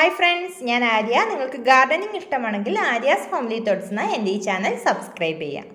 hi friends ഞാൻ ആര്യ നിങ്ങൾക്ക് gardening ഇഷ്ടമാണെങ്കിൽ ആര്യാസ് ഫാമിലി തോട്ട്സ് എന്ന എൻ്റെ ഈ ചാനൽ സബ്സ്ക്രൈബ് ചെയ്യാം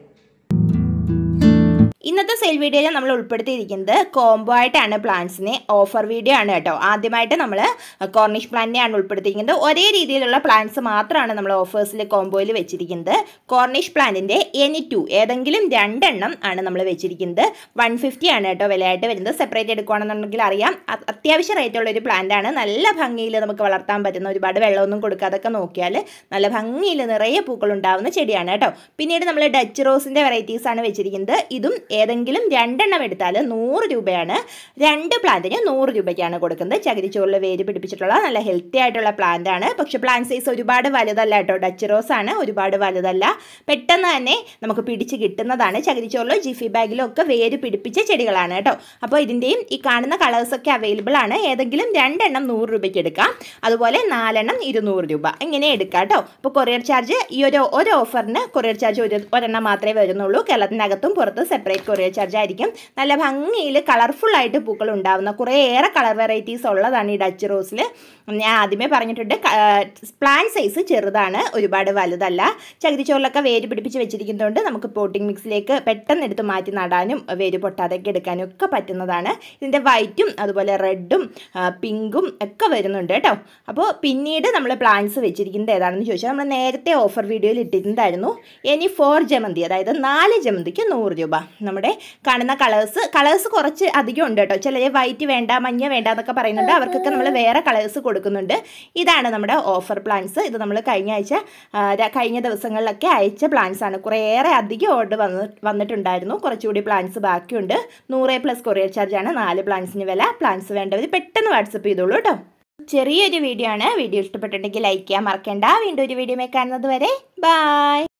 ഇന്നത്തെ സെയിൽ വീഡിയോയിൽ നമ്മൾ ഉൾപ്പെടുത്തിയിരിക്കുന്നത് കോംബോ ആയിട്ടാണ് പ്ലാന്റ്സിനെ ഓഫർ വീഡിയോ ആണ് കേട്ടോ ആദ്യമായിട്ട് നമ്മൾ കോർണിഷ് പ്ലാന്റിനെയാണ് ഉൾപ്പെടുത്തിയിരിക്കുന്നത് ഒരേ രീതിയിലുള്ള പ്ലാന്റ്സ് മാത്രമാണ് നമ്മൾ ഓഫേഴ്സിൽ കോംബോയിൽ വെച്ചിരിക്കുന്നത് കോർണിഷ് പ്ലാന്റിൻ്റെ എനി ടു ഏതെങ്കിലും രണ്ടെണ്ണം ആണ് നമ്മൾ വെച്ചിരിക്കുന്നത് വൺ ഫിഫ്റ്റി ആണ് കേട്ടോ വിലയായിട്ട് വരുന്നത് സെപ്പറേറ്റ് എടുക്കുകയാണെന്നുണ്ടെങ്കിൽ അറിയാം അ- അത്യാവശ്യം റേറ്റ് ഉള്ള ഒരു പ്ലാന്റ് ആണ് നല്ല ഭംഗിയിൽ നമുക്ക് വളർത്താൻ പറ്റുന്ന ഒരുപാട് വെള്ളമൊന്നും കൊടുക്കാതൊക്കെ നോക്കിയാൽ നല്ല ഭംഗിയിൽ നിറയെ പൂക്കൾ ഉണ്ടാവുന്ന ചെടിയാണ് കേട്ടോ പിന്നീട് നമ്മൾ ഡച്ച് റോസിൻ്റെ വെറൈറ്റീസ് ആണ് വെച്ചിരിക്കുന്നത് ഇതും ഏതെങ്കിലും രണ്ടെണ്ണം എടുത്താൽ നൂറ് രൂപയാണ് രണ്ട് പ്ലാന്റിന് നൂറ് രൂപയ്ക്കാണ് കൊടുക്കുന്നത് ചകിരിച്ചോറിൽ വേര് പിടിപ്പിച്ചിട്ടുള്ള നല്ല ഹെൽത്തി ആയിട്ടുള്ള പ്ലാന്റ് ആണ് പക്ഷെ പ്ലാന്റ് സൈസ് ഒരുപാട് വലുതല്ല കേട്ടോ ഡച്ച് റോസ് ആണ് ഒരുപാട് വലുതല്ല പെട്ടെന്ന് തന്നെ നമുക്ക് പിടിച്ച് കിട്ടുന്നതാണ് ചകിരിച്ചോറിലോ ജിഫി ബാഗിലോ ഒക്കെ വേര് പിടിപ്പിച്ച ചെടികളാണ് കേട്ടോ അപ്പോൾ ഇതിൻ്റെയും ഈ കാണുന്ന കളേഴ്സൊക്കെ അവൈലബിൾ ആണ് ഏതെങ്കിലും രണ്ടെണ്ണം നൂറ് രൂപയ്ക്ക് എടുക്കാം അതുപോലെ നാലെണ്ണം ഇരുന്നൂറ് രൂപ ഇങ്ങനെ എടുക്കാം കേട്ടോ അപ്പോൾ കൊറിയർ ചാർജ് ഈ ഒരു ഒരു ഓഫറിന് കൊറിയർ ചാർജ് ഒരു ഒരെണ്ണം മാത്രമേ വരുന്നുള്ളൂ കേരളത്തിനകത്തും പുറത്ത് സെപ്പറേറ്റ് കൊറിയർ ചാർജ് ആയിരിക്കും നല്ല ഭംഗിയിൽ കളർഫുൾ ആയിട്ട് പൂക്കൾ ഉണ്ടാവുന്ന കുറേയേറെ കളർ വെറൈറ്റീസ് ഉള്ളതാണ് ഈ ഡച്ച് റോസിൽ ഞാൻ ആദ്യമേ പറഞ്ഞിട്ടുണ്ട് പ്ലാൻ സൈസ് ചെറുതാണ് ഒരുപാട് വലുതല്ല ചകിരിച്ചോറിലൊക്കെ വേര് പിടിപ്പിച്ച് വെച്ചിരിക്കുന്നതുകൊണ്ട് നമുക്ക് പോട്ടിംഗ് മിക്സിലേക്ക് പെട്ടെന്ന് എടുത്ത് മാറ്റി നടാനും വേര് പൊട്ടാതെയൊക്കെ എടുക്കാനും ഒക്കെ പറ്റുന്നതാണ് ഇതിൻ്റെ വൈറ്റും അതുപോലെ റെഡും പിങ്കും ഒക്കെ വരുന്നുണ്ട് കേട്ടോ അപ്പോൾ പിന്നീട് നമ്മൾ പ്ലാന്റ്സ് വെച്ചിരിക്കുന്നത് ഏതാണെന്ന് ചോദിച്ചാൽ നമ്മൾ നേരത്തെ ഓഫർ വീഡിയോയിൽ ഇട്ടിട്ടുണ്ടായിരുന്നു ഇനി ഫോർ ജമന്തി അതായത് നാല് ജമന്തിക്ക് നൂറ് രൂപ നമ്മുടെ കാണുന്ന കളേഴ്സ് കളേഴ്സ് കുറച്ച് അധികം ഉണ്ട് കേട്ടോ ചിലർ വൈറ്റ് വേണ്ട മഞ്ഞ വേണ്ട എന്നൊക്കെ പറയുന്നുണ്ട് അവർക്കൊക്കെ നമ്മൾ വേറെ കളേഴ്സ് കൊടുക്കുന്നുണ്ട് ഇതാണ് നമ്മുടെ ഓഫർ പ്ലാൻസ് ഇത് നമ്മൾ കഴിഞ്ഞ ആഴ്ച ആ, ര- കഴിഞ്ഞ ദിവസങ്ങളിലൊക്കെ അയച്ച പ്ലാൻസ് ആണ് കുറേയേറെ അധികം ഓർഡർ വന്ന് വന്നിട്ടുണ്ടായിരുന്നു കുറച്ചുകൂടി പ്ലാൻസ് ബാക്കിയുണ്ട് നൂറ് പ്ലസ് കൊറിയർ ചാർജ് ആണ് നാല് പ്ലാൻസിന് വില പ്ലാൻസ് വേണ്ടവർ പെട്ടെന്ന് വാട്സപ്പ് ചെയ്തോളൂ കേട്ടോ ചെറിയൊരു വീഡിയോ ആണ് വീഡിയോ ഇഷ്ടപ്പെട്ടിട്ടുണ്ടെങ്കിൽ ലൈക്ക് ചെയ്യാൻ മറക്കണ്ട വീണ്ടും ഒരു വീഡിയോ കാണുന്നത് വരെ ബൈ